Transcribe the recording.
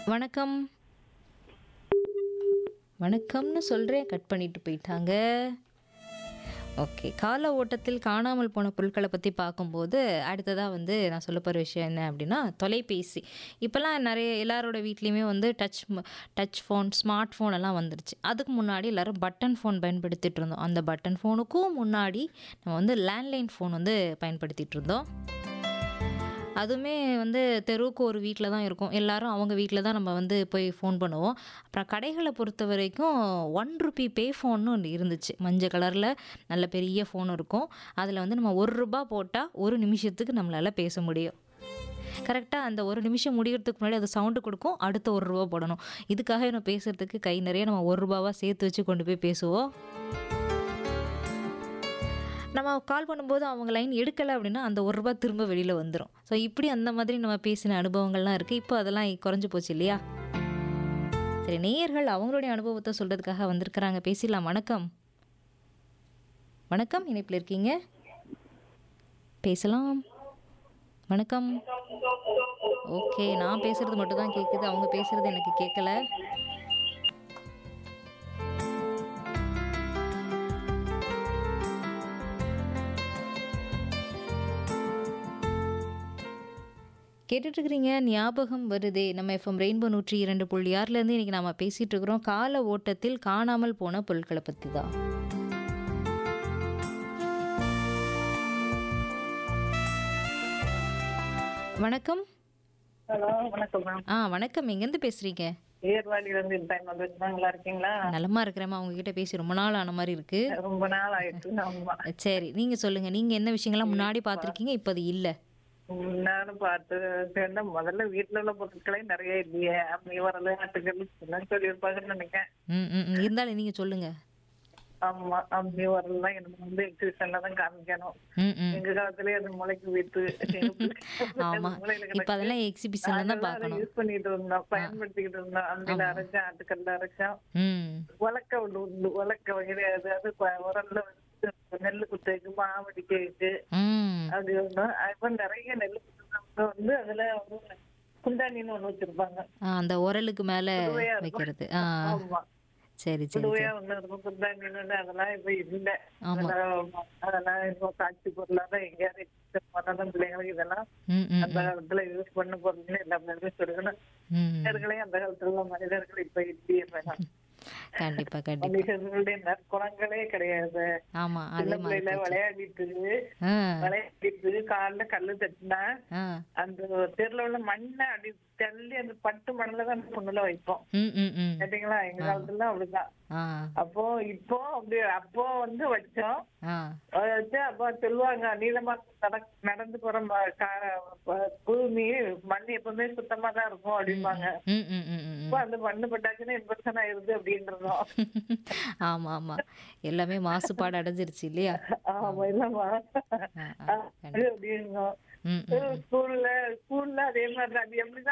வணக்கம் வணக்கம்னு சொல்கிறேன் கட் பண்ணிட்டு போயிட்டாங்க ஓகே கால ஓட்டத்தில் காணாமல் போன பொருட்களை பற்றி பார்க்கும்போது அடுத்ததாக வந்து நான் சொல்ல போகிற விஷயம் என்ன அப்படின்னா தொலைபேசி இப்போல்லாம் நிறைய எல்லாரோட வீட்லேயுமே வந்து touch touch phone smart phone எல்லாம் வந்துருச்சு அதுக்கு முன்னாடி எல்லோரும் பட்டன் ஃபோன் பயன்படுத்திட்டு இருந்தோம் அந்த பட்டன் ஃபோனுக்கும் முன்னாடி நம்ம வந்து லேண்ட்லைன் ஃபோன் வந்து பயன்படுத்திட்டு இருந்தோம் அதுவுமே வந்து தெருவுக்கு ஒரு வீட்டில் தான் இருக்கும் எல்லாரும் அவங்க வீட்டில் தான் நம்ம வந்து போய் ஃபோன் பண்ணுவோம் அப்புறம் கடைகளை பொறுத்த வரைக்கும் ஒன் ருபி பே ஃபோன்னு ஒன்று இருந்துச்சு மஞ்சள் கலரில் நல்ல பெரிய ஃபோன் இருக்கும் அதில் வந்து நம்ம ஒரு ரூபா போட்டால் ஒரு நிமிஷத்துக்கு நம்மளால் பேச முடியும் கரெக்டாக அந்த ஒரு நிமிஷம் முடிகிறதுக்கு முன்னாடி அது சவுண்டு கொடுக்கும் அடுத்த ஒரு ரூபா போடணும் இதுக்காக நம்ம பேசுகிறதுக்கு கை நிறைய நம்ம ஒரு ரூபாவாக சேர்த்து வச்சு கொண்டு போய் பேசுவோம் நம்ம கால் பண்ணும்போது அவங்க லைன் எடுக்கலை அப்படின்னா அந்த ஒரு ரூபா திரும்ப வெளியில் வந்துடும் ஸோ இப்படி அந்த மாதிரி நம்ம பேசின அனுபவங்கள்லாம் இருக்குது இப்போ அதெல்லாம் குறைஞ்சி போச்சு இல்லையா சரி நேயர்கள் அவங்களுடைய அனுபவத்தை சொல்கிறதுக்காக வந்திருக்கிறாங்க பேசிடலாம் வணக்கம் வணக்கம் இணைப்பில் இருக்கீங்க பேசலாம் வணக்கம் ஓகே நான் பேசுறது மட்டும் தான் கேட்குது அவங்க பேசுறது எனக்கு கேட்கல கேட்டுட்ருக்கிறீங்க ஞாபகம் வருதே நம்ம எஃப்எம் ரெயின்போ நூற்றி இரண்டு புள்ளி ஆறுலேருந்து இன்றைக்கி நாம் பேசிகிட்டு இருக்கிறோம் கால ஓட்டத்தில் காணாமல் போன பொருட்களை பற்றி தான் வணக்கம் ஹலோ வணக்கம் மேம் ஆ வணக்கம் எங்கேருந்து பேசுகிறீங்க ஏர்வாடியில இருந்து இந்த டைம் வந்துருச்சுனா நல்லா இருக்கீங்களா நலமா இருக்கிறேம்மா உங்ககிட்ட பேசி ரொம்ப நாள் ஆன மாதிரி இருக்கு ரொம்ப நாள் ஆயிடுச்சு ஆமா சரி நீங்க சொல்லுங்க நீங்க என்ன விஷயங்கள்லாம் முன்னாடி பார்த்துருக்கீங்க இப்போ அது இல்லை நானும் பார்த்து சேர்ந்த முதல்ல வீட்டுல உள்ள பொருட்களே நிறைய இல்லையே அப்படி வரல ஆட்டுகள் எல்லாம் சொல்லியிருப்பாங்கன்னு நினைக்கிறேன் ம் ம் ம். இருந்தாலும் நீங்க சொல்லுங்க ஆமா அப்படி வரலாம் எனக்கு வந்து எக்ஸிபிஷன்ல தான் காமிக்கணும் ம் ம் எங்க காலத்திலேயே அது முளைக்கு வித்து ஆமா இப்போ அதெல்லாம் எக்ஸிபிஷன்ல தான் பார்க்கணும் யூஸ் பண்ணிட்டு இருந்தோம் பயன்படுத்திக்கிட்டு இருந்தோம் அந்த அரைச்சோம் ஆட்டுக்கல்ல அரைச்சோம் ம் உலக்க ஒண்ணு உண்டு உலக்க கிடையாது அது ப- உரல்ல வந்து நெல்லு குத்தைக்கு மாவடிக்கைக்கு ம் அது ஒண்ணு இப்ப நிறைய நெல் குத்துறவங்க வந்து அதுல வந்து குண்டானின்னு ஒண்ணு வச்சிருப்பாங்க ஆ, அந்த உரலுக்கு மேல புதுவையா இருக்கும். வைக்கிறது ஆ ஆமா சரி சரி புதுவையா ஒண்ணு இருக்கும் குண்டானின்னு அதெல்லாம் இப்ப இல்ல ஆமா. அதெல்லாம் அதெல்லாம் இப்போ காட்சி பொருளா தான் எங்கேயாவது பண்ணதான் பிள்ளைங்களுக்கு இதெல்லாம் ம் ம் அந்த காலத்துல யூஸ் பண்ண பொருள்னு எல்லாமே சொல்லணும் ம் மனிதர்களே அந்த காலத்துல உள்ள மனிதர்கள் இப்ப இல்லையே மேடம் கண்டிப்பா கண்டிப்பா மனிதர்களுடைய நற்குணங்களே கிடையாது ஆமா சின்ன அதே மாதிரி பிள்ளைல போச்சு. விளையாடிட்டு ஆ விளையாடிட்டு கால்ல கல்லு தட்டினா ஆ அந்த தெருல உள்ள மண்ணை அப்படி தள்ளி அந்த பட்டு மண்ணுல தான் அந்த பொண்ணுல வைப்போம் ம் ம் ம் கேட்டீங்களா எங்க காலத்துல அப்படிதான் ஆ அப்போ இப்போ அப்படி அப்போ வந்து வச்சோம் ஆ அதை வச்சு அப்போ சொல்லுவாங்க நீளமா நடக்- நடந்து போற ம- கா- ப- பூமி மண் எப்பவுமே சுத்தமா தான் இருக்கும் அப்படிம்பாங்க ம் ம் ம் ம் ம். இப்போ அந்த மண்ணு பட்டாச்சுன்னா இன்ஃபெக்ஷன் ஆயிருது அப்படின்றதும் ஆமா ஆமா எல்லாமே மாசுபாடு அடைஞ்சிருச்சு இல்லையா ஆமா இல்லம்மா ஆ, ஆ, அது அப்படிங்க ம் ம் ஸ்கூல்ல ஸ்கூல்ல அதே மாதிரி தான் அது எப்படிதான்